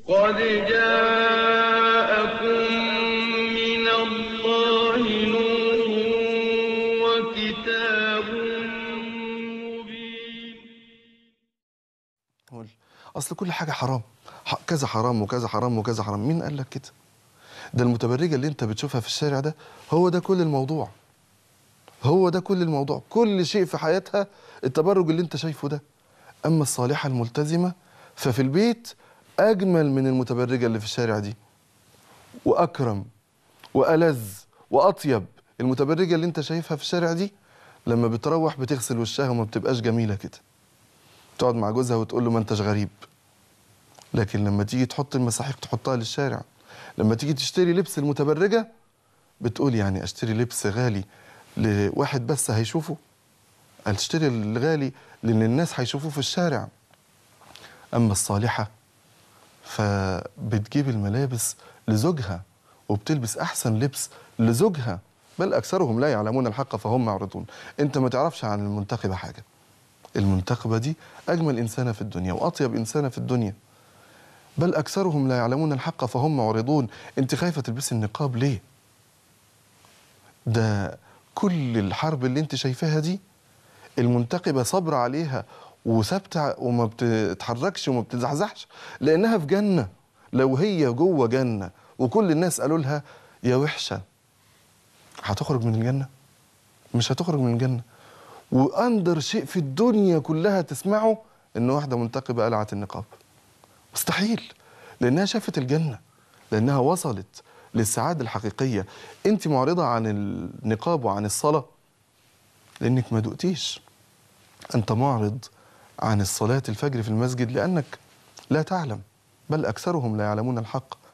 قد جاءكم من الله نور وكتاب مبين قول اصل كل حاجه حرام ح- كذا حرام وكذا حرام وكذا حرام مين قال لك كده ده المتبرجه اللي انت بتشوفها في الشارع ده هو ده كل الموضوع هو ده كل الموضوع كل شيء في حياتها التبرج اللي انت شايفه ده اما الصالحه الملتزمه ففي البيت اجمل من المتبرجه اللي في الشارع دي واكرم والذ واطيب المتبرجه اللي انت شايفها في الشارع دي لما بتروح بتغسل وشها وما بتبقاش جميله كده تقعد مع جوزها وتقول له ما انتش غريب لكن لما تيجي تحط المساحيق تحطها للشارع لما تيجي تشتري لبس المتبرجة بتقول يعني اشتري لبس غالي لواحد بس هيشوفه قال تشتري الغالي لان الناس هيشوفوه في الشارع اما الصالحة فبتجيب الملابس لزوجها وبتلبس احسن لبس لزوجها بل اكثرهم لا يعلمون الحق فهم معرضون انت ما تعرفش عن المنتخبة حاجة المنتخبة دي أجمل إنسانة في الدنيا وأطيب إنسانة في الدنيا بل أكثرهم لا يعلمون الحق فهم معرضون أنت خايفة تلبسي النقاب ليه؟ ده كل الحرب اللي أنت شايفاها دي المنتقبة صبر عليها وثابتة وما بتتحركش وما بتزحزحش لأنها في جنة لو هي جوه جنة وكل الناس قالوا لها يا وحشة هتخرج من الجنة؟ مش هتخرج من الجنة واندر شيء في الدنيا كلها تسمعه ان واحده منتقبه قلعت النقاب مستحيل لانها شافت الجنه لانها وصلت للسعاده الحقيقيه انت معرضه عن النقاب وعن الصلاه لانك ما دقتيش انت معرض عن الصلاه الفجر في المسجد لانك لا تعلم بل اكثرهم لا يعلمون الحق